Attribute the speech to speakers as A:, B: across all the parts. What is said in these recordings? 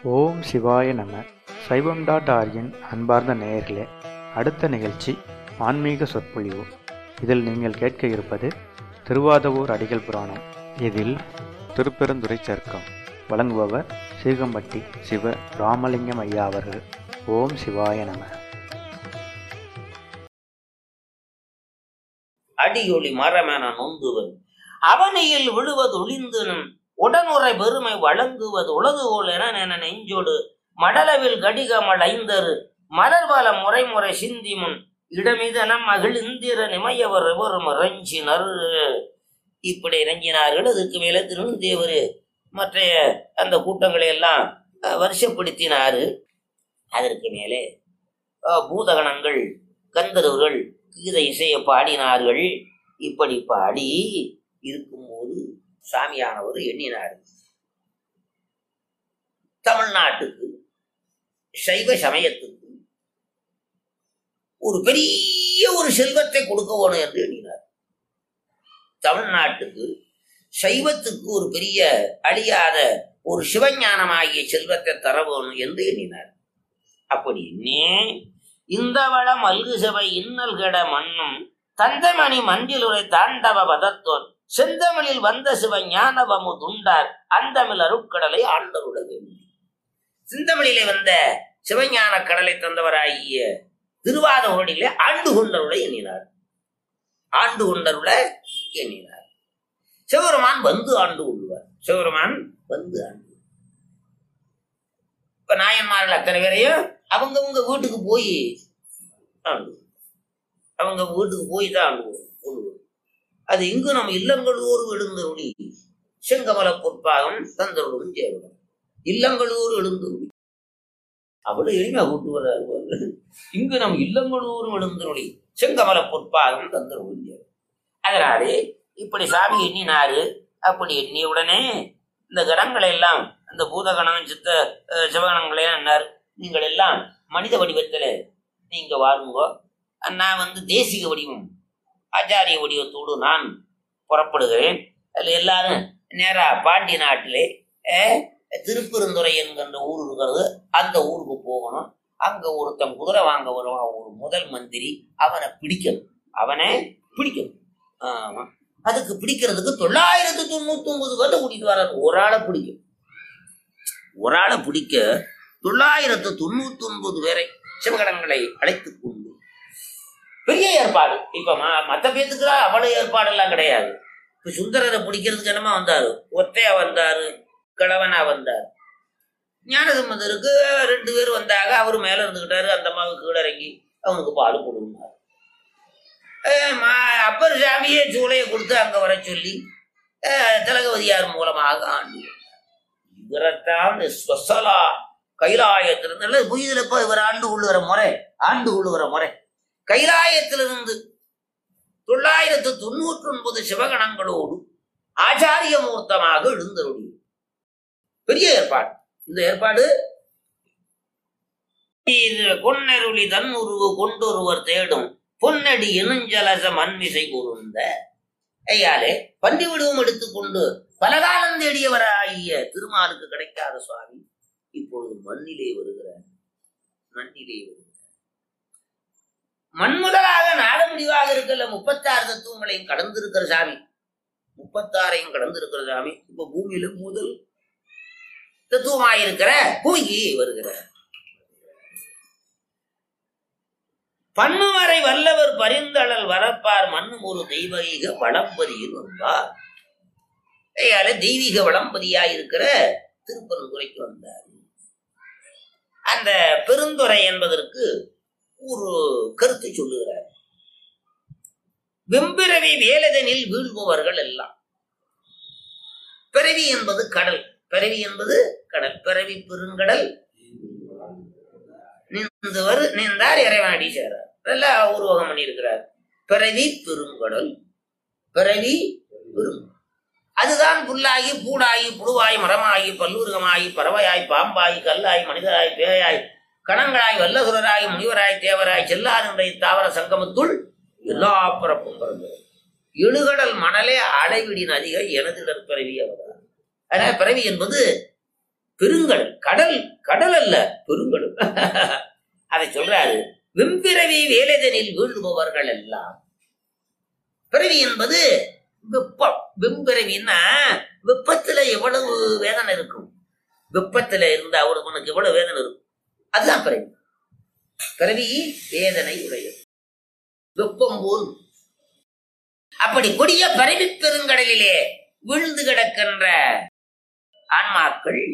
A: ஓம் சிவாய நம சைவம் டாட் ஆர்கின் அன்பார்ந்த நேயர்களே அடுத்த நிகழ்ச்சி ஆன்மீக சொற்பொழிவு இதில் நீங்கள் கேட்க இருப்பது திருவாதவூர் அடிகள் புராணம் இதில் திருப்பெருந்துறை சர்க்கம் வழங்குபவர் சீகம்பட்டி சிவ ராமலிங்கம் ஐயா அவர்கள் ஓம் சிவாய நம
B: அடியொளி மரமென நொந்துவன் அவனையில் விழுவது ஒளிந்துனும் உடனுறை பெருமை வழங்குவது உலதுகோல் என என நெஞ்சோடு மடலவில் கடிகமல் ஐந்தரு மலர்வல முறைமுறை சிந்தி முன் இடமிதனம் மகிழ்ந்திர நிமையவர் எவரும் இறைஞ்சினர் இப்படி இறங்கினார்கள் அதுக்கு மேல திருநந்தேவர் மற்ற அந்த கூட்டங்களை எல்லாம் அஹ், வருஷப்படுத்தினாரு அதற்கு மேலே அஹ், பூதகணங்கள் கந்தர்வர்கள் கீத இசையை பாடினார்கள் இப்படி பாடி இருக்கும்போது சாமியானவர் எண்ணினார் தமிழ்நாட்டுக்கு சைவ சமயத்துக்கு ஒரு பெரிய ஒரு செல்வத்தை கொடுக்க வேணும் என்று எண்ணினார் தமிழ்நாட்டுக்கு சைவத்துக்கு ஒரு பெரிய அழியாத ஒரு சிவஞானமாகிய செல்வத்தை தர வேணும் என்று எண்ணினார் அப்படி எண்ணி இந்த வளம் அல்கு சபை இன்னல் கெட மண்ணும் தந்தமணி மஞ்சிலுரை தாண்டவ பதத்தோன் செந்தமிழில் வந்த சிவ ஞானவமு துண்டார் அந்தமிழ் அருட்கடலை ஆண்டருட வேண்டும் சிந்தமிழிலே வந்த சிவஞான கடலை தந்தவராகிய திருவாத ஊரிலே ஆண்டு கொண்டருளை எண்ணினார் ஆண்டு கொண்டருள எண்ணினார் சிவபெருமான் வந்து ஆண்டு கொள்வார் சிவபெருமான் வந்து ஆண்டு இப்ப நாயன்மார்கள் அத்தனை பேரையும் அவங்கவங்க வீட்டுக்கு போய் ஆண்டு அவங்க வீட்டுக்கு போய் தான் ஆண்டு கொள்வோம் அது இங்கு நம் இல்லங்களூர் எழுந்தருளி செங்கமல பொற்பாகம் தந்தருளும் ஜெயவனம் இல்லங்களூர் எழுந்தருளி அவ்வளவு எளிமையா கூட்டு வர்றாரு இங்கு நம் இல்லங்களூர் எழுந்தருளி செங்கமல பொற்பாகம் தந்தருளும் ஜெயவனம் அதனாலே இப்படி சாமி எண்ணினாரு அப்படி எண்ணிய உடனே இந்த கணங்களை எல்லாம் அந்த பூதகணம் சித்த அஹ், சிவகணங்களே என்னார் நீங்கள் எல்லாம் மனித வடிவத்துல நீங்க வாருங்கோ நான் வந்து தேசிக வடிவம் ஆச்சாரிய வடிவத்தோடு நான் புறப்படுகிறேன் அதில் எல்லாரும் நேரா பாண்டி நாட்டிலே அஹ், திருப்பெருந்துறை என்கின்ற ஊர் இருக்கிறது அந்த ஊருக்கு போகணும் அங்க ஒருத்தன் குதிரை வாங்க வருவான் ஒரு முதல் மந்திரி அவனை பிடிக்கணும் அவனை பிடிக்கணும் ஆமா அதுக்கு பிடிக்கிறதுக்கு தொள்ளாயிரத்து தொண்ணூத்தி ஒன்பது பேர்த்த கூட்டிட்டு வர்றாரு ஒரு ஆளை பிடிக்கும் ஒரு ஆளை பிடிக்க தொள்ளாயிரத்து தொண்ணூத்தி ஒன்பது பேரை சிவகடங்களை அழைத்துக் கொண்டு பெரிய ஏற்பாடு இப்ப ம- மத்த பேத்துக்கு அவ்வளவு ஏற்பாடு எல்லாம் கிடையாது இப்ப சுந்தரரை பிடிக்கிறதுக்கு என்னமா வந்தாரு ஒத்தையா வந்தாரு கிழவனா வந்தார் ஞானசம்பந்தருக்கு ரெண்டு பேர் வந்தாங்க அவரு மேல இருந்துகிட்டாரு அந்த அம்மாவுக்கு கீழே இறங்கி அவனுக்கு பால் கொடுனார் அப்பர் சாமியே சூளையை கொடுத்து அங்க வர சொல்லி அஹ், திலகவதியார் மூலமாக ஆண்டு இவரைத்தான் ஸ்பெஷலா கைலாயத்திலிருந்து புயதுல இப்ப இவர் ஆண்டு கொள்ளுகிற முறை ஆண்டு கொள்ளுகிற முறை கைலாயத்திலிருந்து தொள்ளாயிரத்து தொண்ணூற்றி ஒன்பது சிவகணங்களோடு ஆச்சாரிய மூர்த்தமாக எழுந்தருளி பெரிய ஏற்பாடு இந்த ஏற்பாடு இது பொன்னருளி தன் உருவு கொண்டொருவர் தேடும் பொன்னடி எனுஞ்சலச மண்மிசை கூர்ந்த ஐயாலே பண்டி விடுவம் எடுத்துக்கொண்டு பலகாலம் தேடியவராகிய திருமாலுக்கு கிடைக்காத சுவாமி இப்பொழுது மண்ணிலே வருகிறார் மண்ணிலே வருகிறார் மண் முதலாக நாட முடிவாக இருக்கல முப்பத்தாறு தத்துவங்களையும் கடந்திருக்கிற சாமி முப்பத்தாறையும் கடந்திருக்கிற சாமி இப்ப பூமியில முதல் தத்துவமாயிருக்கிற பூமிக்கு வருகிறார் பன்னுவரை வல்லவர் பரிந்தளல் வரப்பார் மண்ணும் ஒரு தெய்வீக வளம்பதியில் வந்தார் ஐயால தெய்வீக வளம்பதியா இருக்கிற திருப்பரந்துரைக்கு வந்தார் அந்த பெருந்துறை என்பதற்கு ஒரு கருத்து சொல்லுகிறார் வெம்பிறவி வேலதனில் வீழ்பவர்கள் எல்லாம் பிறவி என்பது கடல் பிறவி என்பது கடல் பிறவி பெருங்கடல் நீந்தவர் நீந்தார் இறைவனடி சேரார் நல்லா உருவகம் பண்ணியிருக்கிறார் பிறவி பெருங்கடல் பிறவி பெரும் அதுதான் புல்லாகி பூடாகி புழுவாய் மரமாகி பல்லூருகமாகி பறவையாய் பாம்பாய் கல்லாய் மனிதராய் பேயாய் கணங்களாய் வல்லசுரராய் முனிவராய் தேவராய் செல்லாருடைய தாவர சங்கமத்துள் எல்லா பிறப்பும் பிறந்தது எழுகடல் மணலே அலைவிடி நதிகள் எனதிடர் பிறவி அவதார் அதனால பிறவி என்பது பெருங்கடல் கடல் கடல் அல்ல பெருங்கடல் அதை சொல்றாரு வெம்பிறவி வேலைதனில் வீழ்பவர்கள் எல்லாம் பிறவி என்பது வெப்பம் வெம்பிறவின்னா வெப்பத்துல எவ்வளவு வேதனை இருக்கும் வெப்பத்துல இருந்தா அவனுக்கு எவ்வளவு வேதனை இருக்கும் அதுதான் பிறவி பிறவி வேதனை உடையது வெப்பம் போல் அப்படி கொடிய பிறவி பெருங்கடலிலே விழுந்து கிடக்கின்ற ஆன்மாக்கள்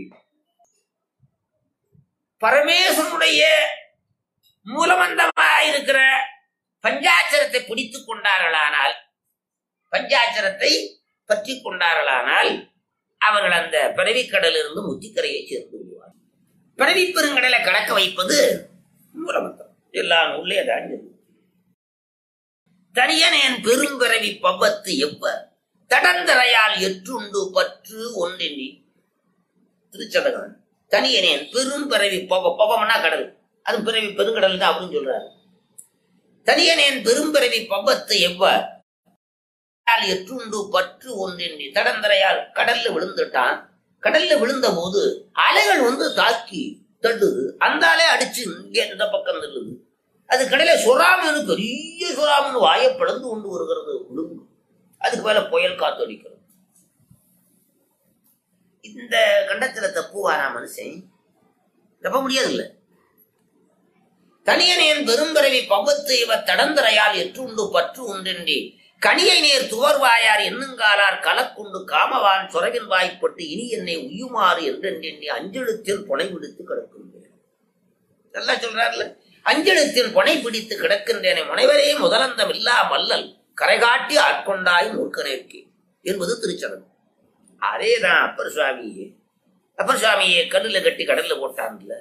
B: பரமேஸ்வரனுடைய மூலமந்தமாயிருக்கிற பஞ்சாட்சரத்தை பிடித்துக் கொண்டார்களானால் பஞ்சாட்சரத்தை பற்றி கொண்டார்களானால் அவர்கள் அந்த பிறவிக்கடலிருந்து முத்திக்கரையை சேர்ந்து விடுவார் பிறவி பெருங்கடலை கடக்க வைப்பது மூலமந்திரம் எல்லா நூல்லே தான் இருக்கு. தனியனேன் பெரும்பிறவி பவ்வத்து எவ்வ தடந்தரையால் எற்றுண்டு பற்று ஒன்றெண்ணி திருச்சதகன் தனியனேன் பெரும்பிறவி பவ பவம்னா கடல் அது பிறவி பெருங்கடல் தான் அப்படின்னு சொல்றாரு தனியனேன் பெரும்பிறவி பவ்வத்து எவ்வ தடந்தரையால் எற்றுண்டு பற்று ஒன்றெண்ணி தடந்தரையால் கடல்ல விழுந்துட்டான் கடல்ல விழுந்த போது அலைகள் வந்து தாக்கி தள்ளுது அந்த அலை அடிச்சு இங்க இந்த பக்கம் தள்ளுது அது கடலை சொராமனு பெரிய சொராமனு வாயை பிளந்து கொண்டு வருகிறது விழுங்கு அதுக்கு மேல புயல் காத்து அடிக்கிறது இந்த கண்டத்துல தப்புவாரா மனுஷன் தப்ப முடியாது இல்ல தனியனேன் பெரும்பிறவி பவ்வத்து இவ தடந்தரையால் எற்றுண்டு பற்று உண்டென்றி கனியை நேர் துவர்வாயார் எண்ணுங்காலார் கலக்குண்டு காமவான் சுரவின் வாய்ப்பட்டு இனி என்னை உய்யுமாறு என்றென்றெண்ணி அஞ்செழுத்தில் புனை விடுத்து கிடக்கின்றேன் நல்லா சொல்றாருல அஞ்செழுத்தில் புனை பிடித்து கிடக்கின்றேனே முனைவரே முதலந்தம் இல்லா மல்லல் கரைகாட்டி ஆட்கொண்டாய் மூர்க்கனேற்கே என்பது திருச்சனம் அதேதான் அப்பர் சுவாமியே அப்பர் சுவாமியை கல்லுல கட்டி கடல்ல போட்டான்ல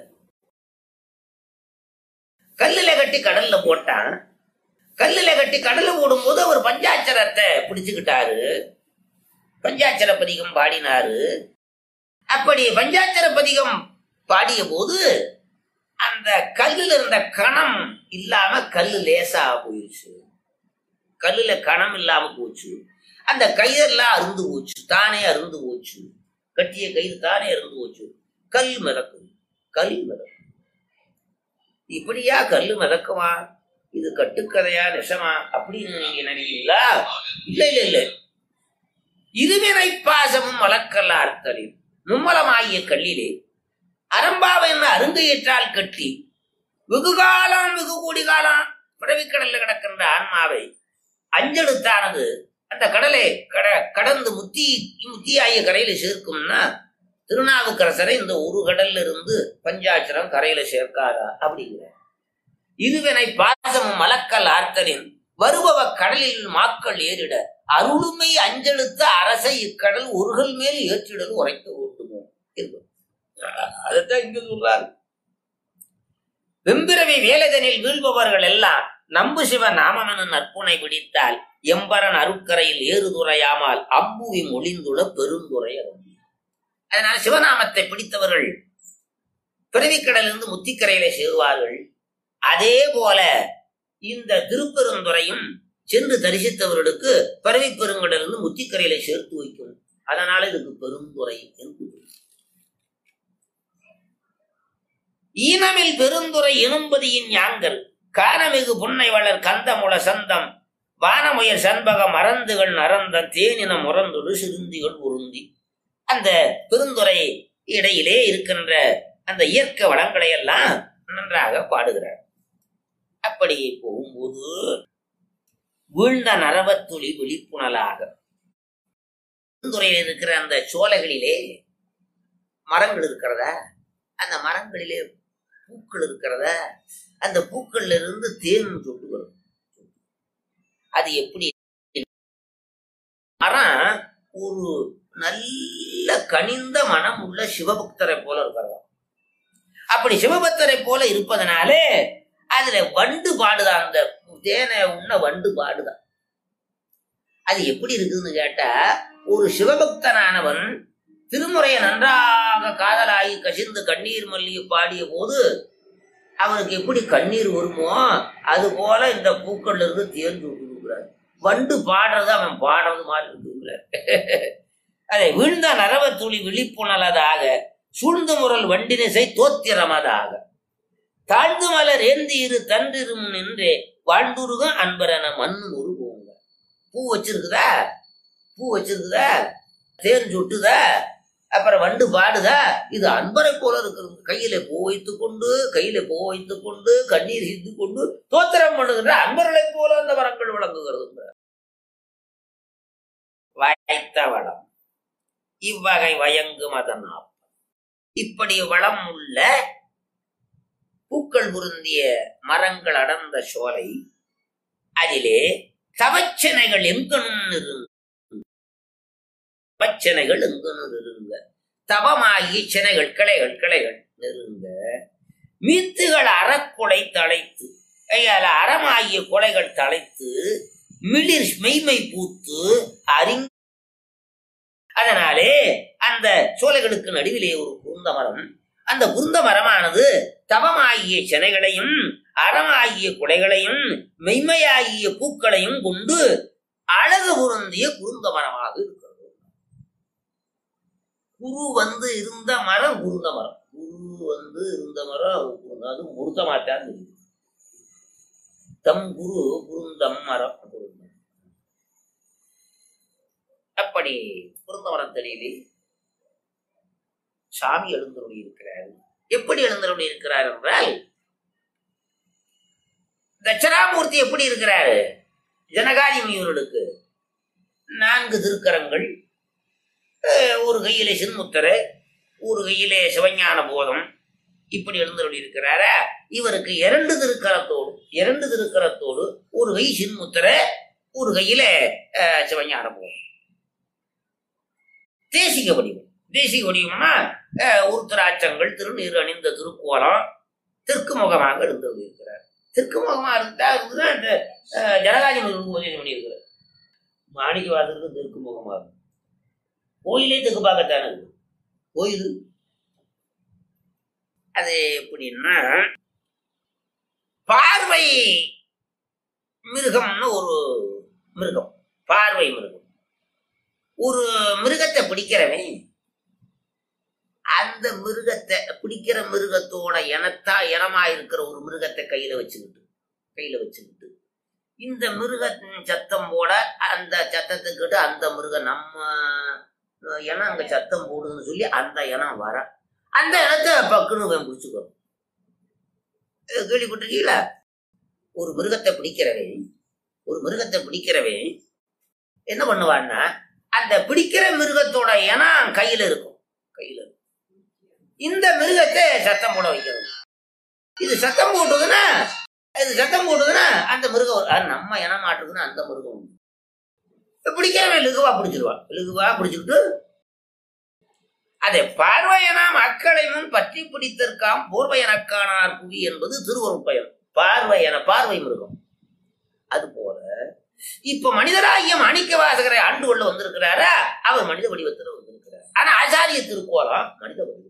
B: கல்லுல கட்டி கடல்ல போட்டான் கல்லுல கட்டி கடல்ல போடும்போது அவர் பஞ்சாட்சரத்தை பிடிச்சுக்கிட்டாரு பஞ்சாட்சர பதிகம் பாடினாரு அப்படி பஞ்சாட்சர பதிகம் பாடிய போது அந்த கல்லுல இருந்த கணம் இல்லாம கல்லு லேசா போயிடுச்சு கல்லுல கணம் இல்லாம போச்சு அந்த கயிறெல்லாம் அருந்து போச்சு தானே அருந்து போச்சு கட்டிய கயிறு தானே அருந்து போச்சு கல் மிதக்கும் கல் மிதக்கும் இப்படியா கல்லு மிதக்குமா இது கட்டுக்கதையா நெசமா அப்படின்னு நீங்க நினைக்கிறீங்களா இல்ல இல்ல இல்ல இருவினை பாசமும் வளர்க்கல்ல அர்த்தலில் மும்மலமாகிய கல்லிலே அரம்பாவை என்ன அருங்கையற்றால் கட்டி வெகு காலம் வெகு கோடி காலம் பிறவிக்கடல்ல கிடக்கின்ற ஆன்மாவை அஞ்செழுத்தானது அந்த கடலை கட கடந்து முத்தி முத்தியாகிய கரையில சேர்க்கும்னா திருநாவுக்கரசரை இந்த ஒரு கடல்ல இருந்து பஞ்சாட்சரம் கரையில சேர்க்காதா அப்படிங்கிற இருவினை பாசமும் மலக்கல் ஆர்த்தலின் வருபவ கடலில் மாக்கள் ஏறிட அருளுமை அஞ்செழுத்த அரசை இக்கடல் ஒருகள் மேல் ஏற்றிடல் உரைக்க ஓட்டுமோ என்பது அதைத்தான் இங்க சொல்றாரு வெம்பிரவி வேலைதனில் வீழ்பவர்கள் எல்லாம் நம்பு சிவ நாமமென நற்புனை பிடித்தால் எம்பரன் அருட்கரையில் ஏறுதுறையாமல் அம்புவி மொழிந்துள்ள பெருந்துரை அரும்பி அதனால சிவநாமத்தை பிடித்தவர்கள் பிறவிக்கடலிருந்து முத்திக்கரையில சேருவார்கள் அதே போல இந்த திருப்பெருந்துறையும் சென்று தரிசித்தவர்களுக்கு பரவி பெருங்கடலிருந்து முத்திக்கரையில சேர்த்து வைக்கும் அதனால இதுக்கு பெருந்துறை என்று பெயர். ஈனமில் பெருந்துறை எனும்பதியின் யாங்கல் கானமிகு புன்னை வளர் கந்தமுள சந்தம் வானமுயர் சண்பக மறந்துகள் நரந்தன் தேனின முரந்துடு சிறுந்திகள் உருந்தி அந்த பெருந்துறை இடையிலே இருக்கின்ற அந்த இயற்கை வளங்களை எல்லாம் நன்றாக பாடுகிறார் அப்படி போகும்போது வீழ்ந்த நரவத்துளி விழிப்புணலாக பெருந்துறையில் இருக்கிற அந்த சோலைகளிலே மரங்கள் இருக்கிறதா அந்த மரங்களிலே பூக்கள் இருக்கிறதா அந்த பூக்கள்ல இருந்து தேன் சொட்டு வரும் அது எப்படி மரம் ஒரு நல்ல கனிந்த மனம் உள்ள சிவபக்தரை போல இருக்கிறதா அப்படி சிவபக்தரை போல இருப்பதனாலே அதுல வண்டு பாடுதான் அந்த தேனை உண்ண வண்டு பாடுதான் அது எப்படி இருக்குதுன்னு கேட்டா ஒரு சிவபக்தனானவன் திருமுறையை நன்றாக காதலாகி கசிந்து கண்ணீர் மல்லிகை பாடிய போது அவனுக்கு எப்படி கண்ணீர் வருமோ அது போல இந்த பூக்கள்ல இருந்து தேர்ந்து விட்டுருக்கிறார் வண்டு பாடுறது அவன் பாடுறது மாதிரி இருக்குங்கிறார் அதை விழுந்த நரவ துளி விழிப்புணலதாக சூழ்ந்து முரல் வண்டினிசை தோத்திரமதாக தாழ்ந்து மலர் ஏந்தி இரு தன்றிரும் நின்றே வாழ்ந்துருக அன்பரென மண்ணு உருகுங்க பூ வச்சிருக்குதா பூ வச்சிருக்குதா தேன் சுட்டுதா அப்புறம் வண்டு பாடுதா இது அன்பரை போல இருக்கிறது கையில பூ வைத்துக் கொண்டு கையில பூ வைத்துக் கொண்டு கண்ணீர் சிந்து கொண்டு தோத்திரம் பண்ணுகின்ற அன்பர்களை போல அந்த வரங்கள் விளங்குகிறது வாய்த்த வளம் இவ்வகை வயங்கும் அதனால் இப்படி வளம் உள்ள பூக்கள் பொருந்திய மரங்கள் அடர்ந்த சோலை அதிலே தவச்சனைகள் எங்கனும் இருங்க தவச்சனைகள் எங்கனும் இருங்க தவமாகி சினைகள் கிளைகள் கிளைகள் நெருங்க மீத்துகள் அறக்குலை தழைத்து கையால அறமாகிய கொலைகள் தழைத்து மிளிர் மெய்மை பூத்து அறிங் அதனாலே அந்த சோலைகளுக்கு நடுவிலே ஒரு குருந்த மரம் அந்த குருந்த மரமானது தவமாகிய செனைகளையும் அறமாகிய குலைகளையும் மெய்மையாகிய பூக்களையும் கொண்டு அழகு பொருந்திய குருந்த மரமாக இருக்கிறது குரு வந்து இருந்த மரம் குருந்த மரம் குரு வந்து இருந்த மரம் அது முருத்த மாட்டான்னு இருக்கு. தம் குரு குருந்தம் மரம் குருந்தம். அப்படி குருந்த மரத்தடியிலே சாமி எழுந்தருளி இருக்கிறார் எப்படி எழுந்தருளி இருக்கிறார் என்றால் தட்சணாமூர்த்தி எப்படி இருக்கிறாரு ஜனகாதி முனிவர்களுக்கு நான்கு திருக்கரங்கள் அஹ், ஒரு கையிலே சின்முத்தரை ஒரு கையிலே சிவஞான போதம் இப்படி எழுந்தருளி இருக்கிறாரா இவருக்கு இரண்டு திருக்கரத்தோடு இரண்டு திருக்கரத்தோடு ஒரு கை சின்முத்திரை ஒரு கையில அஹ், சிவஞான போதம் தேசிக வடிவம் தேசிக வடிவம்னா அஹ், உருத்திராட்சங்கள் திருநீர் அணிந்த திருக்கோலம் தெற்கு முகமாக எழுந்தருளி இருக்கிறார் தெற்கு முகமா இருந்தா இருந்துதான் இந்த அஹ், ஜனகாதி முருகனுக்கு உபதேசம் பண்ணியிருக்கிறார் மாணிக்கவாசருக்கு தெற்கு முகமா இருக்கும் கோயிலே தெற்கு பார்க்கத்தானே இருக்கு கோயில் அது எப்படின்னா பார்வை மிருகம்னு ஒரு மிருகம் பார்வை மிருகம் ஒரு மிருகத்தை பிடிக்கிறவன் அந்த மிருகத்தை பிடிக்கிற மிருகத்தோட இனத்தா இனமா இருக்கிற ஒரு மிருகத்தை கையில வச்சுக்கிட்டு கையில வச்சுக்கிட்டு இந்த மிருகத்தின் சத்தம் போட அந்த சத்தத்துக்கிட்ட அந்த மிருகம் நம்ம இனம் அங்க சத்தம் போடுதுன்னு சொல்லி அந்த இனம் வர அந்த இடத்த பக்குன்னு இவன் பிடிச்சுக்கோ கேள்விப்பட்டிருக்கீங்களா ஒரு மிருகத்தை பிடிக்கிறவன் ஒரு மிருகத்தை பிடிக்கிறவன் என்ன பண்ணுவான்னா அந்த பிடிக்கிற மிருகத்தோட இனம் கையில இருக்கும் கையில இருக்கும் இந்த மிருகத்தை சத்தம் போட வைக்கிறது இது சத்தம் போட்டதுன்னா இது சத்தம் போட்டதுன்னா அந்த மிருகம் வரும். அது நம்ம இனம் மாட்டுதுன்னா அந்த மிருகம் உண்டு. பிடிக்கிறவன் லகுவா பிடிச்சிருவான் லகுவா பிடிச்சிக்கிட்டு அதை பார்வையனா மக்களை முன் பற்றி பிடித்திருக்காம் போர்வையனக்கானார் புவி என்பது திருவருட்பயம் பார்வையன பார்வை மிருகம் அது போல இப்ப மனிதராகிய மாணிக்க வாசகரை ஆண்டு கொள்ள வந்திருக்கிறாரா அவர் மனித வடிவத்தில் வந்திருக்கிறார் ஆனா ஆச்சாரிய திருக்கோலம் மனித வடிவம்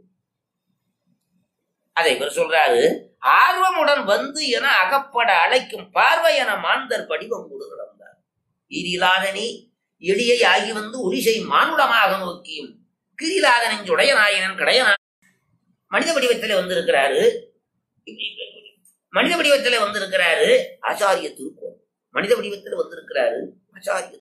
B: அதை இவர் சொல்றாரு ஆர்வமுடன் வந்து என அகப்பட அழைக்கும் பார்வையன மாந்தர் படிவம் கொடு கிடந்தார் ஈரிலாதனி எளியை ஆகி வந்து ஒளிசை மானுடமாக நோக்கியும் கிரிலாத நெஞ்சுடைய நாயகன் கடையனா மனித வடிவத்திலே வந்திருக்கிறாரு மனித வடிவத்திலே வந்திருக்கிறாரு ஆச்சாரிய திருக்கோள் மனித வடிவத்தில் வந்திருக்கிறாரு ஆச்சாரிய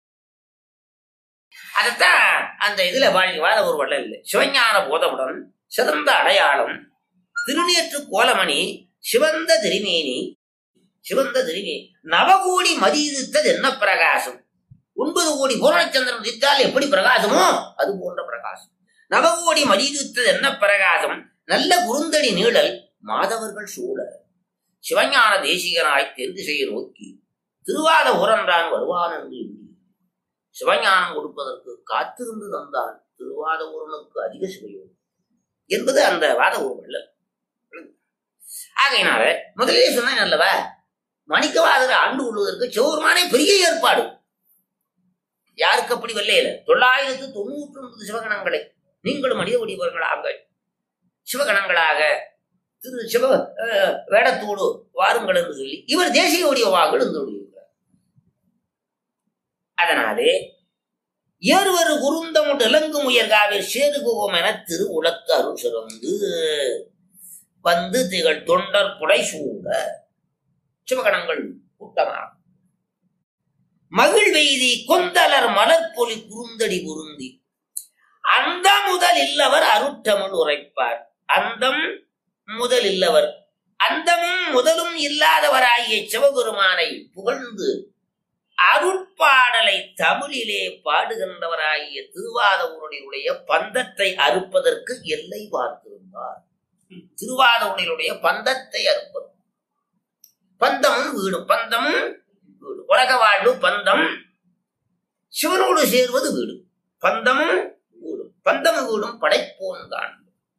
B: அதைத்தான் அந்த இதுல வாழ் வாத ஒரு வள்ளல் இல்லை சிவஞான போதமுடன் சிறந்த அடையாளம் திருநேற்று கோலமணி சிவந்த திருமேனி சிவந்த திருமேனி நவகோடி மதியுத்தது என்ன பிரகாசம் ஒன்பது கோடி பூரணச்சந்திரன் உதித்தால் எப்படி பிரகாசமோ அது போன்ற பிரகாசம் நவகோடி மதியுத்தது என்ன பிரகாசம் நல்ல குறுந்தடி நீழல் மாதவர்கள் சூழ சிவஞான தேசிகனாய் தெற்கு செய்ய நோக்கி திருவாத உரன்றான் வருவான் என்று எண்ணி சிவஞானம் கொடுப்பதற்கு காத்திருந்து தந்தான் திருவாத ஊரனுக்கு அதிக சிவையோடு என்பது அந்த வாத ஊர் ஆகையினால முதலிலே சொன்னேன் அல்லவா மணிக்கவாதரை ஆண்டு கொள்வதற்கு சிவபெருமானே பெரிய ஏற்பாடு யாருக்கு அப்படி வெள்ளையில தொள்ளாயிரத்து தொண்ணூற்றி ஒன்பது சிவகணங்களை நீங்களும் மனித வடிவர்களாக சிவகணங்களாக திரு சிவ அஹ், வேடத்தோடு வாருங்கள் என்று சொல்லி இவர் தேசிய வடிவமாக எழுந்து கொண்டிருக்கிறார் அதனாலே ஏறுவரு குருந்தமுட் இலங்கும் உயர்காவில் சேருகுவோம் என திரு உலத்து அருள் சிறந்து வந்து திகழ் தொண்டர் புடை சூழ சிவகணங்கள் கூட்டமாக மகிழ் வெய்தி கொந்தலர் மலர்பொலி குறுந்தடி குருந்தி அந்த முதல் இல்லவர் அருட்டமிழ் உரைப்பார் அந்தம் முதல் இல்லவர் அந்தமும் முதலும் இல்லாதவராகிய சிவபெருமானை புகழ்ந்து அருட்பாடலை தமிழிலே பாடுகின்றவராகிய திருவாதவருடைய பந்தத்தை அறுப்பதற்கு எல்லை பார்த்திருந்தார் திருவாதவருடைய பந்தத்தை அறுப்பது பந்தமும் வீடும் பந்தமும் வீடு உலக வாழ்வு பந்தம் சிவனோடு சேர்வது வீடு பந்தமும் வீடும் பந்தம் வீடும் படைப்போன் தான்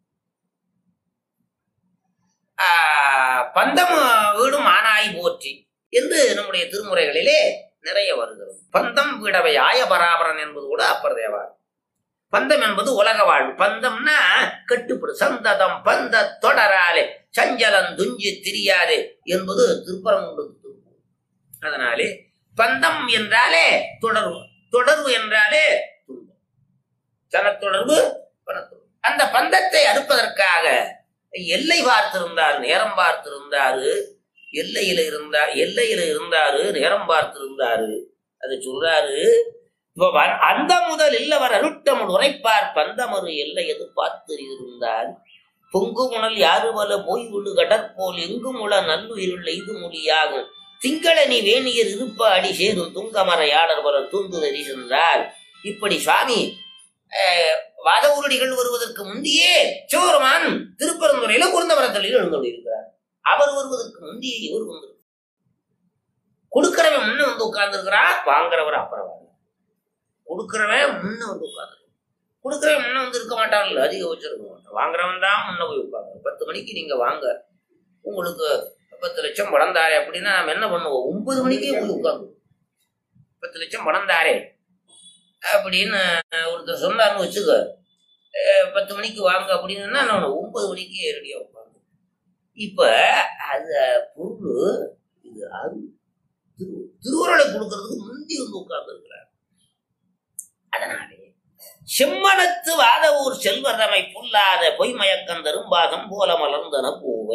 B: பந்தம் வீடும் ஆனாய் போற்றி என்று நம்முடைய திருமுறைகளிலே நிறைய வருகிறது பந்தம் வீடவை ஆய பராபரன் என்பது கூட அப்பர் தேவார் பந்தம் என்பது உலக வாழ்வு பந்தம்னா கட்டுப்படு சந்ததம் பந்த தொடராலே சஞ்சலம் துஞ்சி திரியாதே என்பது திருப்பரங்குன்றது அதனாலே பந்தம் என்றாலே தொடர்பு தொடர்பு என்றாலே துன்பம் தனத்தொடர்பு பணத்தொடர்பு அந்த பந்தத்தை அறுப்பதற்காக எல்லை பார்த்திருந்தார் நேரம் பார்த்திருந்தாரு எல்லையில இருந்தா எல்லையில இருந்தாரு நேரம் பார்த்திருந்தாரு அது சொல்றாரு அந்த முதல் இல்லவர் அருட்டமுள் உரைப்பார் பந்தமரு எல்லை எது பார்த்து இருந்தார் பொங்கு முனல் யாரு வல போய் விழு கடற்போல் எங்கும் உள நல்லுயிருள் எய்து மொழியாகும் திங்களனி வேணியர் இருப்ப அடி சேரும் துங்கமரையாளர் வர தூந்துதறி சென்றார் இப்படி சுவாமி வாத உருடிகள் வருவதற்கு முந்தையே சிவபெருமான் திருப்பரந்துரையில குருந்தமரத்தலில் எழுந்துள்ளிருக்கிறார் அவர் வருவதற்கு முந்தையே இவர் வந்து கொடுக்கிறவன் முன்ன வந்து உட்கார்ந்து இருக்கிறார் வாங்குறவர் அப்புறம் வாங்க கொடுக்கிறவன் முன்ன வந்து உட்கார்ந்து கொடுக்கிறவன் முன்ன வந்து இருக்க மாட்டான்ல அதிக வச்சிருக்க மாட்டான் வாங்குறவன் தான் முன்ன போய் உட்காந்து பத்து மணிக்கு நீங்க வாங்க உங்களுக்கு பத்து லட்சம் பணம் தாரே அப்படின்னா நம்ம என்ன பண்ணுவோம் ஒன்பது மணிக்கே போய் உட்காந்து பத்து லட்சம் பணம் தாரே அப்படின்னு ஒருத்தர் சொன்னார்னு வச்சுக்க பத்து மணிக்கு வாங்க அப்படின்னா நான் ஒன்பது மணிக்கு ரெடியா உட்காந்து இப்ப அது பொருள் இது அருள் திரு திருவுருளை கொடுக்கறதுக்கு முந்தி வந்து உட்கார்ந்து இருக்கிறார் அதனாலே செம்மனத்து வாத ஊர் செல்வரமை புல்லாத பொய்மயக்கம் தரும்பாகம் போல மலர்ந்தன பூவை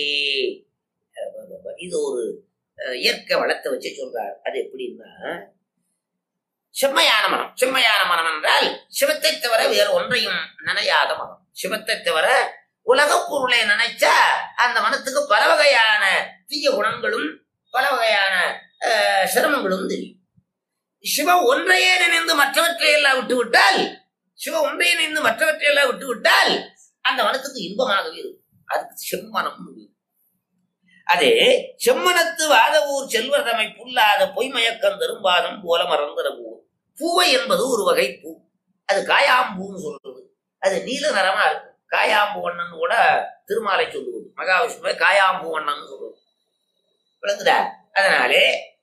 B: இது ஒரு இயற்கை வளத்தை வச்சு சொல்றார் அது எப்படின்னா செம்மையான மனம் செம்மையான மனம் என்றால் சிவத்தை தவிர வேறு ஒன்றையும் நினையாத மனம் சிவத்தை தவிர உலக பொருளை நினைச்சா அந்த மனத்துக்கு பல வகையான தீய குணங்களும் பல வகையான சிரமங்களும் தெரியும் சிவ ஒன்றையே நினைந்து மற்றவற்றை எல்லாம் விட்டு விட்டால் சிவ ஒன்றையே நினைந்து மற்றவற்றை எல்லாம் விட்டு விட்டால் அந்த மனத்துக்கு இன்பமாகவே இருக்கும் அதுக்கு செம்மனம் அதே செம்மனத்து வாத ஊர் செல்வதமை புல்லாத பொய்மயக்கம் தரும்பாதம் போல மறந்துற பூ பூவை என்பது ஒரு வகை பூ அது காயாம்பூன்னு சொல்றது அது நீல நிறமா இருக்கும் காயாம்பு வண்ணன் கூட திருமாலை சொல்லுவது மகாவிஷ்ணுவை காயாம்பு வண்ணன் சொல்லுவது விளங்குதா அதனாலே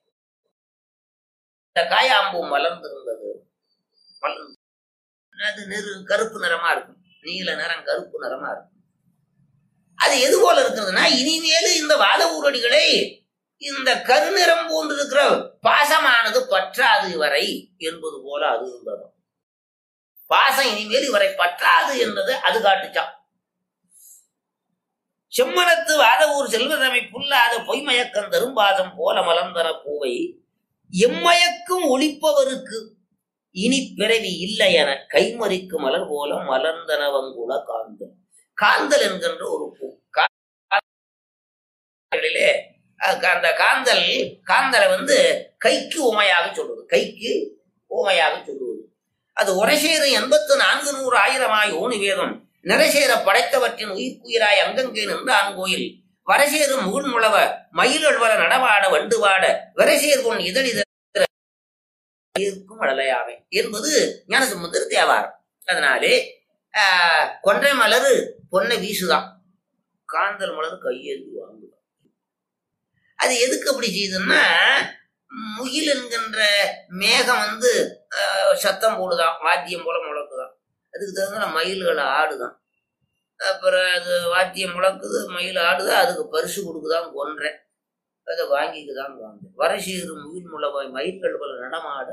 B: இந்த காயாம்பூ மலர்ந்திருந்தது மலர்ந்து அது நெரு கருப்பு நிறமா இருக்கும் நீல நிறம் கருப்பு நிறமா இருக்கும் அது எது போல இருக்கிறதுனா இனிமேலு இந்த வாத ஊரடிகளை இந்த கருநிறம் போன்று இருக்கிற பாசமானது பற்றாது இவரை என்பது போல அது இருந்தது பாசம் இனிமேல் இவரை பற்றாது என்றது அது காட்டுச்சான் செம்மனத்து வாத ஊர் செல்வதமை புல்லாத பொய்மயக்கம் தரும்பாதம் போல மலர்ந்தன பூவை எம்மயக்கும் ஒளிப்பவருக்கு இனி பிறவி இல்லை என கைமறிக்கு மலர் போல மலர்ந்தனவங்குல காந்தல் காந்தல் என்கின்ற ஒரு பூ அந்த காந்தல் காந்தலை வந்து கைக்கு உமையாக சொல்லுவது கைக்கு ஊமையாக சொல்லுவது அது உரைசேரு எண்பத்து நான்கு நூறு ஆயிரமாய் ஓணி வேதம் நிறைசேர படைத்தவற்றின் உயிர்க்குயிராய் அங்கங்கே நின்றான் கோயில் வரசேரு முகுன்முழவ மயிலொழ்வர நடவாட வண்டுவாட விரைசேர் பொன் இதழித இருக்கும் வடலையாவை என்பது ஞானசமுந்தர் தேவாரம் அதனாலே ஆஹ், கொன்றை மலரு பொன்னை வீசுதான் காந்தல் மலர் கையெழுந்து வாங்குதான் அது எதுக்கு அப்படி செய்யுதுன்னா முகில் என்கின்ற மேகம் வந்து ஆஹ், சத்தம் போடுதான் வாத்தியம் போல முழக்குதான் அதுக்கு தகுந்த மயில்கள் ஆடுதான் அப்புறம் அது வாத்தியம் முழக்குது மயில் ஆடுது அதுக்கு பரிசு கொடுக்குதான் கொன்றேன் அதை வாங்கிக்குதான் வாங்க வரசீரு முகில் முளவாய் மயில்கள் போல நடமாட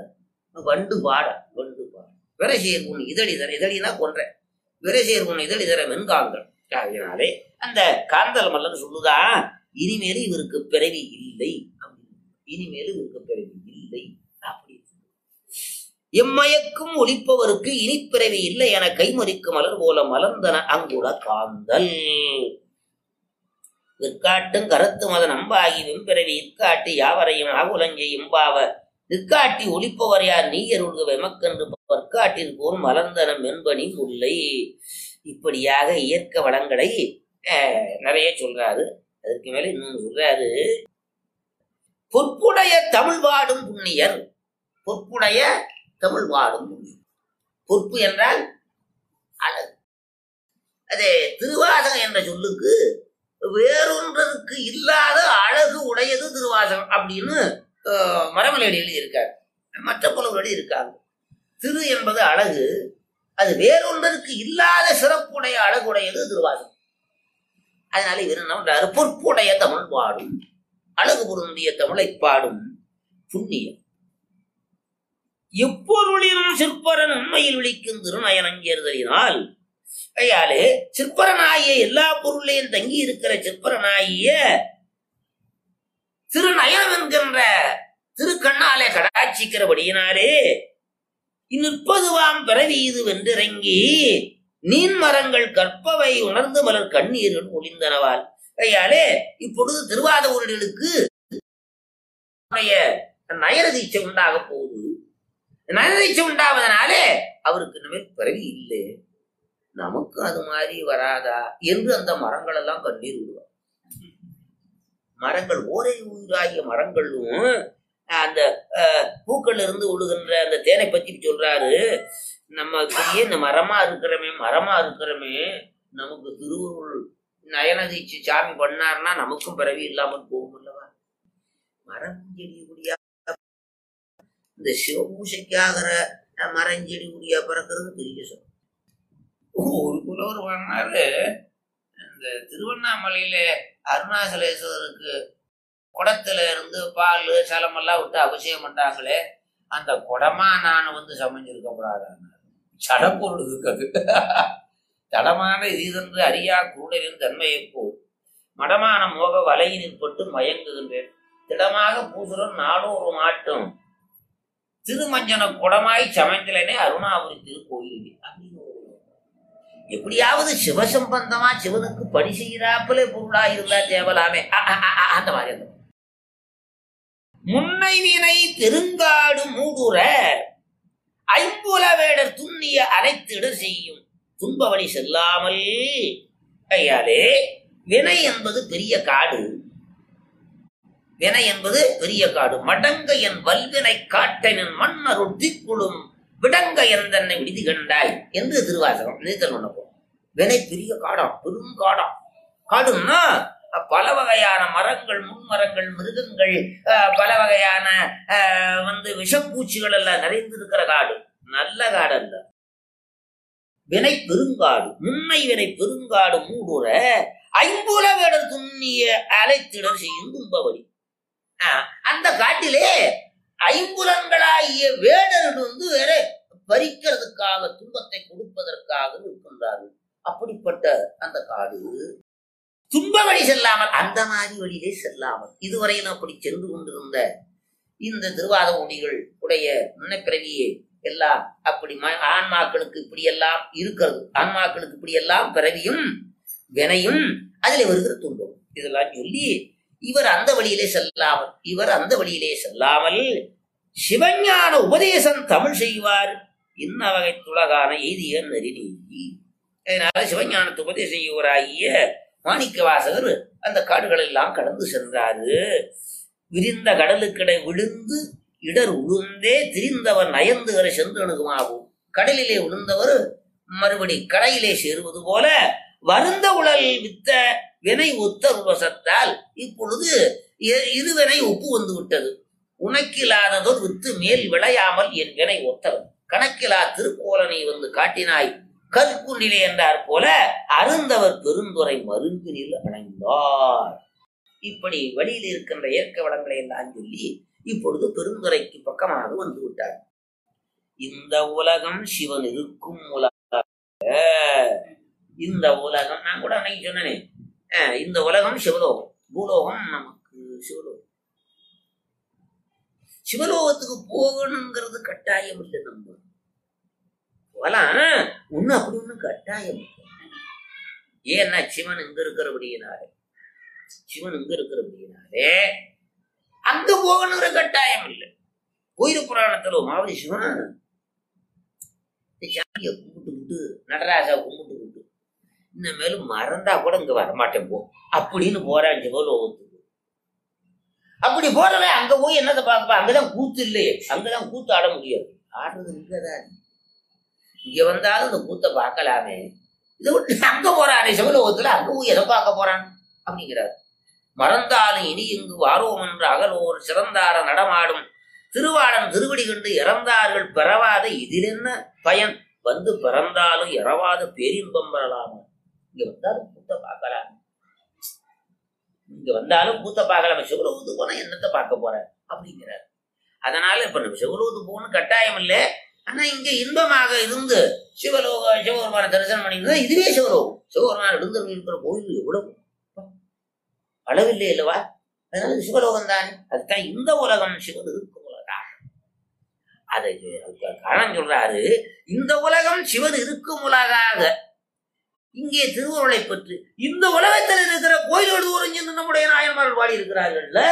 B: வண்டு பாட வண்டு பாட விரசேர் உன் இதழிதர இதழினா கொன்ற விரசேர் உன் இதழிதர வெண்காந்தல் அதனாலே அந்த காந்தல் மல்லன் சொல்லுதா இனிமேல் இவருக்கு பிறவி இல்லை அப்படின்னு. இனிமேல் இவருக்கு பிறவி இல்லை அப்படி எம்மயக்கும் ஒளிப்பவருக்கு இனிப்பிறவி இல்லை என கைமறிக்கு மலர் போல மலர்ந்தன அங்குட காந்தல் விற்காட்டும் கருத்து மத நம்பாகி வெம்பிறவி இற்காட்டு யாவரையும் ஆகுலஞ்சை எம்பாவ நிற்காட்டி ஒளிப்பவர் யார் நீயருள்க வெமக்கன்று பற்காட்டில் போர் மலர்ந்தனம் என்பனி முல்லை இப்படியாக இயற்கை வளங்களை அஹ், நிறைய சொல்றாரு அதற்கு மேல இன்னொன்னு சொல்றாரு பொற்புடைய தமிழ் வாடும் புண்ணியர் பொற்புடைய தமிழ் வாடும் புண்ணியர் பொற்பு என்றால் அழகு அது திருவாசகம் என்ற சொல்லுக்கு வேறொன்றருக்கு இல்லாத அழகு உடையது திருவாசகம் அப்படின்னு அஹ், மரமலையடி எழுதியிருக்கார் மற்ற புலவர்கள் இருக்காங்க திரு என்பது அழகு அது வேறொன்றருக்கு இல்லாத சிறப்புடைய அழகுடையது திருவாசகம் அதனால இவர் என்ன பண்றாரு பொற்புடைய தமிழ் பாடும் அழகு பொருந்திய தமிழை பாடும் புண்ணியம் எப்பொருளினும் சிற்பரன் உண்மையில் விழிக்கும் திருநயனஞ்சேர்தலினால் கையாலே சிற்பரனாகிய எல்லா பொருளையும் தங்கி இருக்கிற சிற்பரனாகிய திருநயனம் என்கின்ற திருக்கண்ணாலே கடாட்சிக்கிறபடியினாலே இந்நிற்பதுவாம் பிறவி இது வென்றிறங்கி நீன் மரங்கள் கற்பவை உணர்ந்து மலர் கண்ணீர்கள் ஒளிந்தனவால் கையாலே இப்பொழுது திருவாதூரர்களுக்கு நயரதீட்சை உண்டாக போகுது நயரதீட்சை உண்டாவதனாலே அவருக்கு இனிமேல் பிறவி இல்லை நமக்கு அது மாதிரி வராதா என்று அந்த மரங்கள் எல்லாம் கண்ணீர் விடுவார் மரங்கள் ஓரை உயிராகிய மரங்களும் அந்த அஹ், பூக்கள்ல இருந்து விடுகின்ற அந்த தேனை பத்தி சொல்றாரு நம்ம இப்படியே இந்த மரமா இருக்கிறமே மரமா இருக்கிறமே நமக்கு திருவுருள் நயனதீட்சி சாமி பண்ணாருன்னா நமக்கும் பிறவி இல்லாமல் போகும் அல்லவா மரம் செடி குடியா இந்த சிவபூசைக்காகிற அஹ், மரஞ்செடி குடியா பிறக்கிறது பெரிய சொல் ஒரு புலவர் பண்ணாரு இந்த திருவண்ணாமலையில அருணாசலேஸ்வரருக்கு குடத்துல இருந்து பால் சலமெல்லாம் விட்டு அபிஷேகம் பண்ணாங்களே அந்த குடமா நான் வந்து சமைஞ்சிருக்கப்படாதாங்க சடப்பொருள் இருக்குது தடமான இதென்று அறியா கூடலின் தன்மையைப் போல் மடமான மோக வலையினில் பட்டு மயங்குகின்றேன் திடமாக பூசுரம் நாடோறு மாட்டும் திருமஞ்சன குடமாய் சமைந்தலனே அருணாபுரி திருக்கோயில் அப்படின்னு ஒரு எப்படியாவது சிவசம்பந்தமா சிவனுக்கு பணி செய்கிறாப்புல பொருளா இருந்தா தேவலாமே அ, அ, அ, அ, அந்த மாதிரி அந்த மாதிரி. முன்னை வினை பெருங்காடு மூடுற ஐம்புல வேடர் துண்ணிய அனைத்திட செய்யும் துன்ப வழி செல்லாமல் கையாலே வினை என்பது பெரிய காடு வினை என்பது பெரிய காடு மடங்க என் வல்வினை காட்டனின் மன்னருள் திக்குளும் விடங்க என் தன்னை விடுதி கண்டாய் என்று திருவாசகம் நீத்தல் பண்ணப்போ வினை பெரிய காடாம் பெரும் காடாம் காடுன்னா அஹ், பல வகையான மரங்கள் முன்மரங்கள் மிருகங்கள் அஹ், பல வகையான அஹ், வந்து விஷப்பூச்சிகள் எல்லாம் நிறைந்திருக்கிற காடு நல்ல காடு அல்ல வினை பெருங்காடு முன்னை வினை பெருங்காடு மூடுற ஐம்புல வேடர் துண்ணிய அலைத்திடர் செய்யும் துன்பவடி ஆஹ், அந்த காட்டிலே ஐம்புலன்களாகிய வேடர்கள் வந்து வேற பறிக்கிறதுக்காக துன்பத்தை கொடுப்பதற்காக இருக்கின்றார்கள் அப்படிப்பட்ட அந்த காடு துன்ப வழி செல்லாமல் அந்த மாதிரி வழியிலே செல்லாமல் இதுவரையிலும் அப்படி சென்று கொண்டிருந்த இந்த திருவாத ஒடிகள் உடைய முன்னப்பிறவியே எல்லாம் அப்படி ம- ஆன்மாக்களுக்கு இப்படி எல்லாம் இருக்கிறது ஆன்மாக்களுக்கு இப்படி எல்லாம் பிறவியும் வினையும் அதிலே வருகிற துன்பம் இதெல்லாம் சொல்லி இவர் அந்த வழியிலே செல்லாமல் இவர் அந்த வழியிலே செல்லாமல் சிவஞான உபதேசம் தமிழ் செய்வார் இன்ன வகை துலகான எய்திய நெறிநீதி அதனால சிவஞானத்து உபதேசம் செய்வராகிய மாணிக்க வாசகர் அந்த காடுகள் எல்லாம் கடந்து சென்றாரு விரிந்த கடலுக்கிடை விழுந்து இடர் உளுந்தே திரிந்தவர் நயந்துகிற சென்றணுகுமாகும் கடலிலே விழுந்தவர் மறுபடி கடையிலே சேருவது போல வருந்த உடல் வித்த வினை ஒத்த உபசத்தால் இப்பொழுது இ- இருவினை ஒப்பு வந்து விட்டது உனக்கில்லாததோர் வித்து மேல் விளையாமல் என் வினை ஒத்தவன் கணக்கிலா திருக்கோலனை வந்து காட்டினாய் கற்குண்டிலே என்றார் போல அருந்தவர் பெருந்துரை மருங்கினில் அடைந்தார் இப்படி வழியில் இருக்கின்ற இயற்கை வளங்களை எல்லாம் சொல்லி இப்பொழுது பெருந்துரைக்கு பக்கமாக வந்து விட்டார் இந்த உலகம் சிவன் இருக்கும் உலகம் இந்த உலகம் நான் கூட அன்னைக்கு சொன்னேனே அஹ் இந்த உலகம் சிவலோகம் பூலோகம் நமக்கு சிவலோகம் சிவலோகத்துக்கு போகணுங்கிறது கட்டாயம் இல்லை நம்ம போகலாம் ஒண்ணு அப்படி ஒண்ணு கட்டாயம் இல்லை. ஏன்னா சிவன் இங்க இருக்கிறபடியினாலே சிவன் இங்க இருக்கிறபடியினாலே அங்க போகணுங்கிற கட்டாயம் இல்லை கோயில் புராணத்துல மாவதி சிவன் சாமியை கும்பிட்டு நடராஜா கும்பிட்டு விட்டு இனிமேலும் மறந்தா கூட இங்க வரமாட்டேன் போ அப்படின்னு போறான் சிவலோகத்துக்கு அப்படி போறவே அங்க போய் என்னத்தை பார்ப்பா அங்கதான் கூத்து இல்லையே அங்கதான் கூத்து ஆட முடியாது ஆடுறது இங்கதான் இங்க வந்தாலும் இந்த கூத்தை பார்க்கலாமே இதை விட்டு அங்க போறானே சிவலோகத்துல அங்க போய் எதை பார்க்க போறான் அப்படிங்கிறார் மறந்தாலும் இனி இங்கு வாரோம் என்று அகலோர் சிறந்தார நடமாடும் திருவாளன் திருவடி கண்டு இறந்தார்கள் பெறவாத இதில் என்ன பயன் வந்து பிறந்தாலும் இறவாத பேரின்பம் பெறலாமா இங்க வந்தாலும் கூத்த பார்க்கலாம் இங்க வந்தாலும் கூத்த பார்க்கலாம் சிவலோகத்துக்கு போனா என்னத்தை பார்க்க போற அப்படிங்கிறார் அதனால இப்ப நம்ம சிவலோகத்துக்கு போகணும் கட்டாயம் இல்லை ஆனா இங்க இன்பமாக இருந்து சிவலோக சிவபெருமான தரிசனம் பண்ணியிருந்தா இதுவே சிவலோகம் சிவபெருமான எழுந்தருள் இருக்கிற கோயில் எவ்வளவு அளவில்லை அல்லவா அதனால இது சிவலோகம் தானே அதுதான் இந்த உலகம் சிவன் இருக்கும் உலகம் அதை காரணம் சொல்றாரு இந்த உலகம் சிவன் இருக்கும் உலகாக இங்கே திருவுருளை பற்றி இந்த உலகத்தில் இருக்கிற கோயிலோடு உறிஞ்சு நம்முடைய நாயன்மார்கள் பாடி இருக்கிறார்கள்ல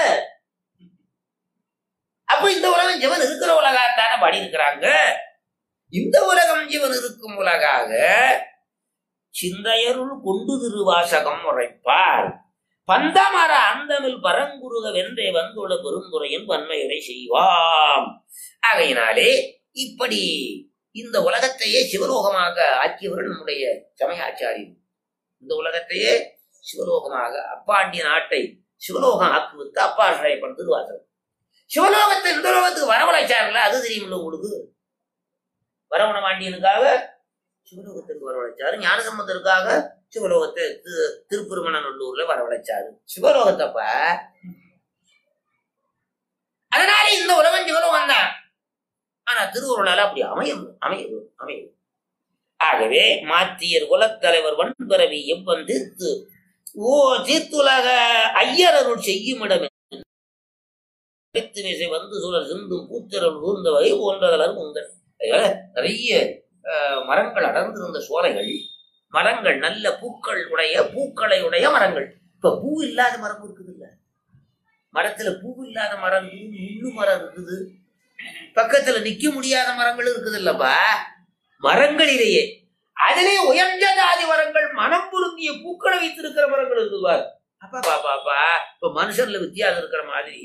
B: அப்ப இந்த உலகம் சிவன் இருக்கிற உலகத்தானே பாடி இருக்கிறாங்க இந்த உலகம் சிவன் இருக்கும் உலகாக சிந்தையருள் கொண்டு திருவாசகம் உரைப்பார் பந்தமர அந்தமில் பரங்குருக வென்றே வந்துள்ள பெருந்துரையின் வன்மையுரை செய்வாம் ஆகையினாலே இப்படி இந்த உலகத்தையே சிவலோகமாக ஆக்கியவர்கள் நம்முடைய சமயாச்சாரியர் இந்த உலகத்தையே சிவலோகமாக அப்பாண்டிய நாட்டை சிவலோகம் ஆக்குவித்து அப்பா பண் திருவாசகம் சிவலோகத்தை இந்த லோகத்துக்கு வரவழைச்சார்ல அது தெரியுமில்ல உங்களுக்கு வரவண பாண்டியனுக்காக சிவலோகத்திற்கு வரவழைச்சாரு ஞானசம்பந்தருக்காக சிவலோகத்தை தி- திருப்பெருமநல்லூர்ல வரவழைச்சாரு சிவலோகத்தப்ப அதனால இந்த உலகம் சிவலோகம் தான் ஆனா திருவுருளால அப்படி அமையும் அமையும் அமையும் ஆகவே மாத்தியர் குலத்தலைவர் வன்பரவி எவ்வன் தீர்த்து ஓ தீர்த்துலக ஐயரருள் செய்யும் இடம் விசை வந்து சுழல் சிந்தும் பூத்திரல் ஊர்ந்த வகை போன்றதலர் உங்கள் அதனால நிறைய அஹ், மரங்கள் அடர்ந்திருந்த சோலைகள் மரங்கள் நல்ல பூக்கள் உடைய பூக்களை உடைய மரங்கள் இப்ப பூ இல்லாத மரம் இருக்குது இல்ல மரத்துல பூ இல்லாத மரம் இருக்குது முள்ளு மரம் இருக்குது பக்கத்துல நிக்க முடியாத மரங்கள் இருக்குது இல்லப்பா மரங்களிலேயே அதிலே உயர்ந்த ஜாதி மரங்கள் மனம் பொருந்திய பூக்களை வைத்திருக்கிற மரங்கள் இருக்குது பார் அப்பா பாப்பாப்பா இப்ப மனுஷன்ல வித்தியாசம் இருக்கிற மாதிரி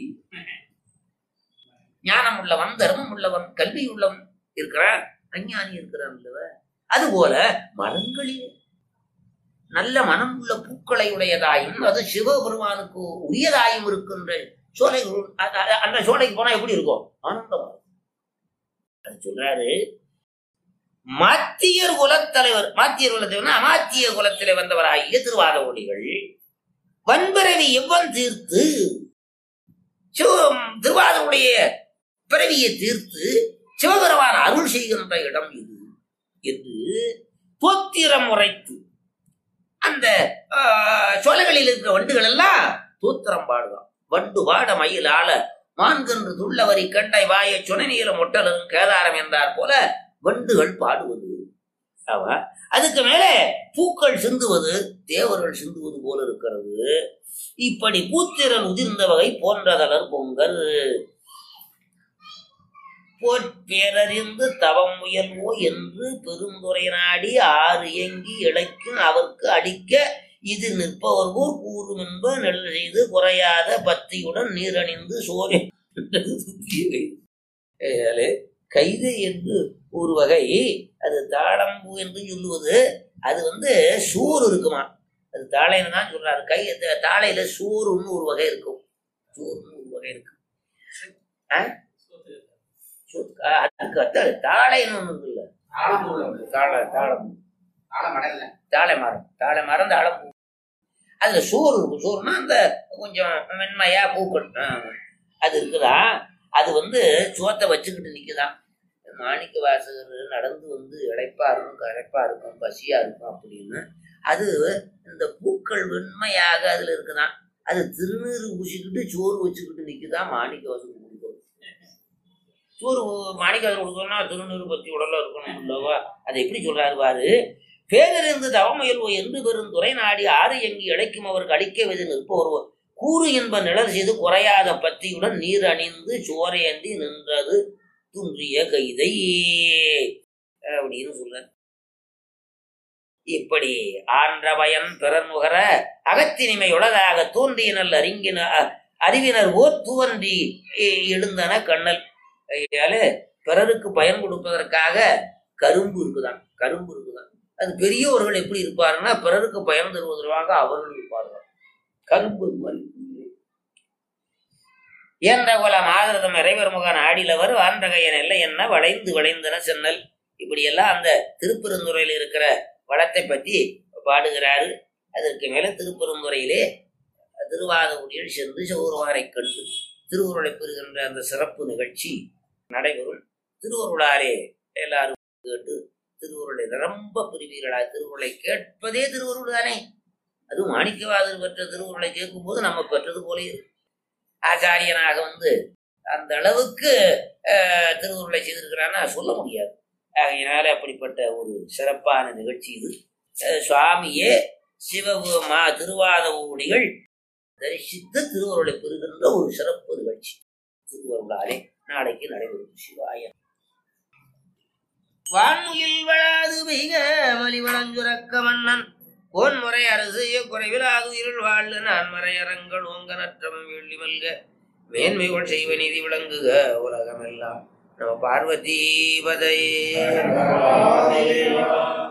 B: ஞானம் உள்ளவன் தர்மம் உள்ளவன் கல்வி உள்ளவன் இருக்கிறான் அஞ்ஞானி இருக்கிறான் இல்லவ அதுபோல மரங்களிலே நல்ல மனம் உள்ள பூக்களை உடையதாயும் அது சிவபெருமானுக்கு உரியதாயும் இருக்கின்ற சோலைகள் அ- அ- அந்த சோலைக்கு போனா எப்படி இருக்கும் ஆனந்தமா இருக்கும். அது சொல்றாரு மாத்தியர் குலத்தலைவர் மாத்தியர் குலத்தலைவர் அமாத்திய குலத்திலே வந்தவராகிய திருவாத ஒளிகள் வன்பிறவி எவ்வன் தீர்த்து சிவ- திருவாதனுடைய பிறவியை தீர்த்து சிவபெருமான் அருள் செய்கின்ற இடம் இது என்று தோத்திரம் உரைத்து அந்த ஆஹ், சோலைகளில் இருக்கிற வண்டுகள் எல்லாம் தோத்திரம் பாடுவான் வண்டு பாட மயில் ஆள மான்கன்று துள்ளவரி கண்டை வாய சுனநீலம் ஒட்டலும் கேதாரம் என்றார் போல வண்டுகள் பாடுவது அவ அதுக்கு மேலே பூக்கள் சிந்துவது தேவர்கள் சிந்துவது போல இருக்கிறது இப்படி பூத்திரல் உதிர்ந்த வகை போன்றதலர் பொங்கல் போற்பேரறிந்து தவம் முயல்வோ என்று பெருந்துரை நாடி ஆறு எங்கி இழைக்கும் அவர்க்கு அடிக்க இது நிற்பவர் போர் கூறும் என்ப நெல் செய்து குறையாத பத்தியுடன் நீரணிந்து சோறு கைது என்று ஒரு வகை அது தாளம்பூ என்று சொல்லுவது அது வந்து சோறு இருக்குமா அது தாளைன்னு தான் சொல்றாரு கை த- தாளையில சோறுன்னு ஒரு வகை இருக்கும் சோறுன்னு ஒரு வகை இருக்கு ஆ? சோறு, ஆ, அதுக்கு அடுத்து தாளைன்னு ஒண்ணு இருக்குல்ல தாளை தாளம் தாழை மரம் தாழை மரம் தாழம் பூ அதுல சோறு இருக்கும் சோறுனா அந்த கொஞ்சம் மென்மையா பூக்கள் ஆ, அது இருக்குதா அது வந்து சோத்தை வச்சுக்கிட்டு நிக்குதாம் மாணிக்க வாசகர் நடந்து வந்து இழைப்பா இருக்கும் களைப்பா இருக்கும் பசியா இருக்கும் அப்படின்னு அது இந்த பூக்கள் வெண்மையாக அதுல இருக்குதான் அது திருநீறு பூசிக்கிட்டு சோறு வச்சுக்கிட்டு நிக்குதான் மாணிக்க வாசகர் கொடுக்கும் சோறு மாணிக்க வாசகர் கொடுக்கணும்னா திருநீறு பத்தி உடல்ல இருக்கணும் இல்லவா அதை எப்படி சொல்றாரு பாரு பேரிருந்து தவமுயல்வோ என்று பெரும் துறை நாடி ஆறு எங்கி இழைக்கும் அவருக்கு அடிக்க வெது நிற்பவர் கூறு என்ப நிழல் செய்து குறையாத பத்தியுடன் நீர் அணிந்து சோரையந்தி நின்றது துன்றிய கைதை அப்படின்னு சொல்ற இப்படி ஆன்ற பயன் பிறர் நுகர அகத்தினிமையுள்ளதாக தோன்றிய நல் அறிங்கின அ- அறிவினர் ஓர் துவன்றி எ- எழுந்தன கண்ணல் ஆகையால பிறருக்கு பயன் கொடுப்பதற்காக கரும்பு இருக்குதான் கரும்பு இருக்குதான் அது பெரியவர்கள் எப்படி இருப்பாருன்னா பிறருக்கு பயன் தருவதற்காக அவர்கள் இருப்பார்கள் கரும்பு மாதிரி ஏன்ற குல மாதரதம் இறைவர் முகன் ஆடிலவர் வான்றகையன் இல்லை என்ன வளைந்து வளைந்தன சென்னல் இப்படியெல்லாம் அந்த திருப்பெருந்துறையில் இருக்கிற வளத்தை பற்றி பாடுகிறாரு அதற்கு மேல திருப்பெருந்துறையிலே திருவாத ஊழியர் சென்று சௌரவாரை கண்டு திருவுருளை பெறுகின்ற அந்த சிறப்பு நிகழ்ச்சி நடைபெறும் திருவருளாலே எல்லாரும் கேட்டு திருவுருளை ரொம்ப பெறுவீர்களா திருவுருளை கேட்பதே திருவருள் தானே அதுவும் மாணிக்கவாதர் பெற்ற திருவுருளை கேட்கும்போது நம்ம பெற்றது போல இருக்கும் ஆச்சாரியனாக வந்து அந்த அளவுக்கு அஹ், திருவுருளை செய்திருக்கிறான்னா சொல்ல முடியாது ஆகையினால அப்படிப்பட்ட ஒரு சிறப்பான நிகழ்ச்சி இது அஹ், சுவாமியே சிவ மா திருவாத ஊடிகள் தரிசித்து திருவருளை பெறுகின்ற ஒரு சிறப்பு நிகழ்ச்சி திருவருளாலே நாளைக்கு நடைபெறும் சிவாய வான்முகில் வளாது மிக மலிவளஞ்சுரக்க மன்னன் கோன்முறை அரசு குறைவிலாது இருள் வாழ்ந்து நான் மறையரங்கள் ஓங்க நற்றவம் வெள்ளி மல்க மேன்மைகள் செய்வ நீதி விளங்குக உலகமெல்லாம் நம்ம பார்வதி பதையே